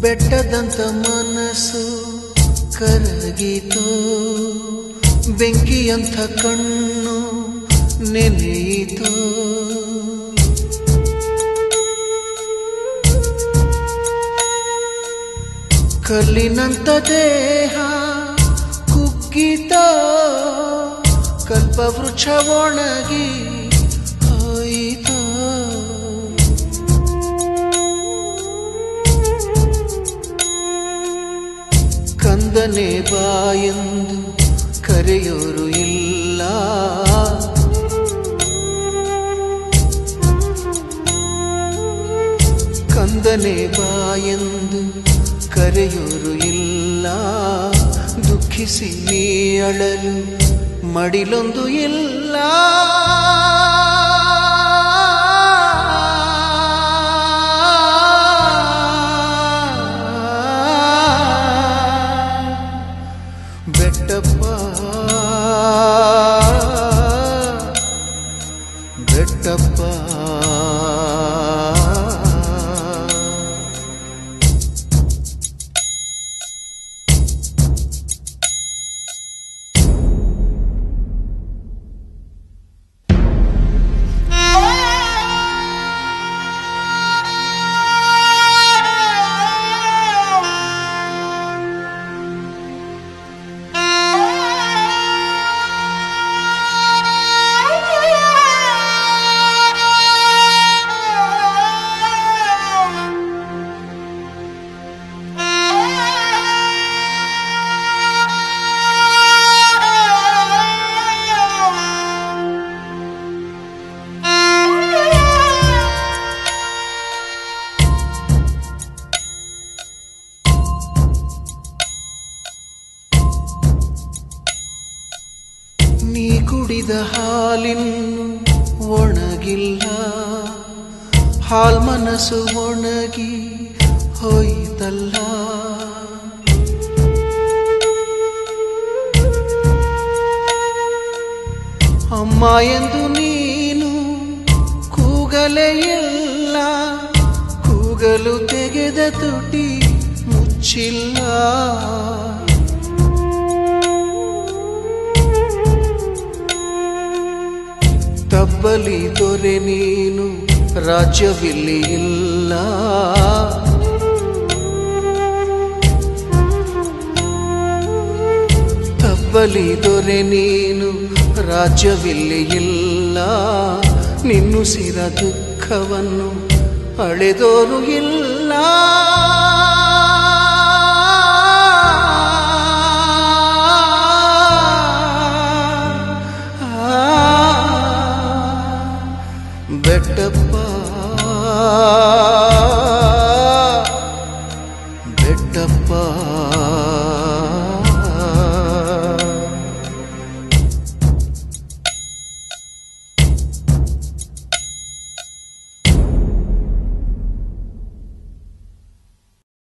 ಬೆಟ್ಟದಂತ ಮನಸ್ಸು ಕರಗಿತು ಬೆಂಕಿಯಂಥ ಕಣ್ಣು ನೆನೆಯಿತು ಕಲ್ಲಿನಂತ ದೇಹ ಕುಗ್ಗಿತ ಕಲ್ಪವೃಕ್ಷ ಒಣಗಿ ಹೋಯಿತು ಕಂದನೆ ಬಾಯೆಂದು ಕರೆಯೋರು ಇಲ್ಲ ಕಂದನೆ ಬಾಯೆಂದು ಕರೆಯೋರು ಇಲ್ಲ ದುಃಖಿಸಿ ನೀ ಅಳಲು ಮಡಿಲೊಂದು ಇಲ್ಲ ಬೆಟ್ಟಪ್ಪ ಬೆಟ್ಟಪ್ಪ ನೀ ಕುಡಿದ ಹಾಲಿನ್ನು ಒಣಗಿಲ್ಲ ಹಾಲ್ ಮನಸ್ಸು ಒಣಗಿ ಹೋಯಿತಲ್ಲ ಅಮ್ಮ ಎಂದು ನೀನು ಕೂಗಲೇ ಇಲ್ಲ ಕೂಗಲು ತೆಗೆದ ತುಟಿ ಮುಚ್ಚಿಲ್ಲ ತಬ್ಬಲಿ ದೊರೆ ನೀನು ರಾಜ್ಯವಿಲ್ಲಿ ಇಲ್ಲ ತಬ್ಬಲಿ ದೊರೆ ನೀನು ರಾಜ್ಯವಿಲ್ಲಿ ಇಲ್ಲ ನಿನ್ನುಸಿರ ದುಃಖವನ್ನು ಅಳೆದೋರು ಇಲ್ಲ